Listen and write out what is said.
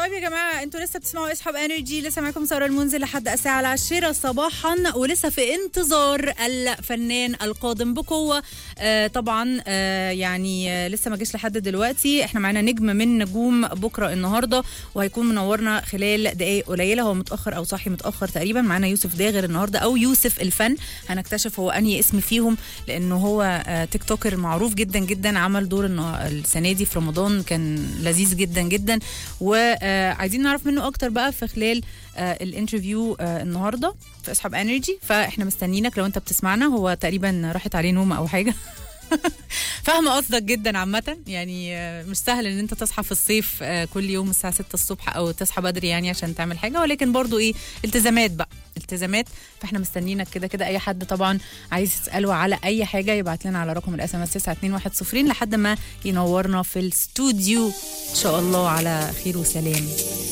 طيب يا جماعه انتوا لسه بتسمعوا اصحاب انرجي لسه معاكم ساره المنزل لحد الساعه العاشرة صباحا ولسه في انتظار الفنان القادم بقوه آه طبعا آه يعني آه لسه ما جاش لحد دلوقتي احنا معانا نجم من نجوم بكره النهارده وهيكون منورنا خلال دقائق قليله هو متاخر او صاحي متاخر تقريبا معانا يوسف داغر النهارده او يوسف الفن هنكتشف هو انهي اسم فيهم لانه هو آه تيك توكر معروف جدا جدا عمل دور النه- السنه دي في رمضان كان لذيذ جدا جدا وعايزين نعرف منه اكتر بقى في خلال آه، الانترفيو آه، النهارده في اصحاب انرجي فاحنا مستنيينك لو انت بتسمعنا هو تقريبا راحت عليه نوم او حاجه فاهمه قصدك جدا عامه يعني آه، مش سهل ان انت تصحى في الصيف آه، كل يوم الساعه 6 الصبح او تصحى بدري يعني عشان تعمل حاجه ولكن برضو ايه التزامات بقى التزامات فاحنا مستنيينك كده كده اي حد طبعا عايز يساله على اي حاجه يبعت لنا على رقم الاس ام اس 92110 لحد ما ينورنا في الاستوديو ان شاء الله على خير وسلام